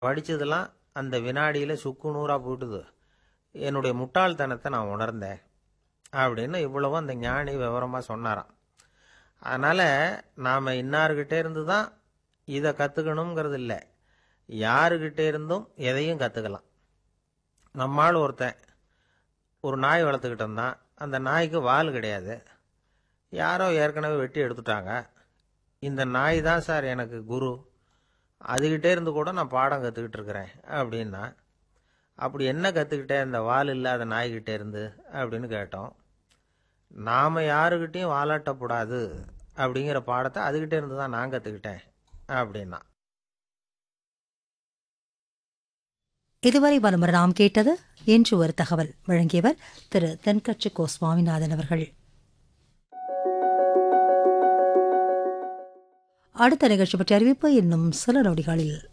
படித்ததெல்லாம் அந்த வினாடியில் சுக்கு நூறாக போயிட்டுது என்னுடைய முட்டாள்தனத்தை நான் உணர்ந்தேன் அப்படின்னு இவ்வளவும் அந்த ஞானி விவரமாக சொன்னாராம் அதனால் நாம் இன்னார்கிட்டே இருந்து தான் இதை கற்றுக்கணுங்கிறது இல்லை யாருக்கிட்டே இருந்தும் எதையும் கற்றுக்கலாம் நம்மால் ஒருத்தன் ஒரு நாய் வளர்த்துக்கிட்டு இருந்தான் அந்த நாய்க்கு வால் கிடையாது யாரோ ஏற்கனவே வெட்டி எடுத்துட்டாங்க இந்த நாய் தான் சார் எனக்கு குரு அதுகிட்டே இருந்து கூட நான் பாடம் கற்றுக்கிட்டு இருக்கிறேன் அப்படின்னா அப்படி என்ன கற்றுக்கிட்டேன் இந்த வால் இல்லாத நாய்கிட்டே இருந்து அப்படின்னு கேட்டோம் நாம் யாருக்கிட்டேயும் வாலாட்டக்கூடாது அப்படிங்கிற பாடத்தை அதுகிட்டே இருந்து தான் நான் கற்றுக்கிட்டேன் அப்படின்னா இதுவரை வலுமர் நாம் கேட்டது என்று ஒரு தகவல் வழங்கியவர் திரு தென்கட்சி கோ சுவாமிநாதன் அவர்கள் அடுத்த நிகழ்ச்சி பற்றிய அறிவிப்பு இன்னும் சில நொடிகளில்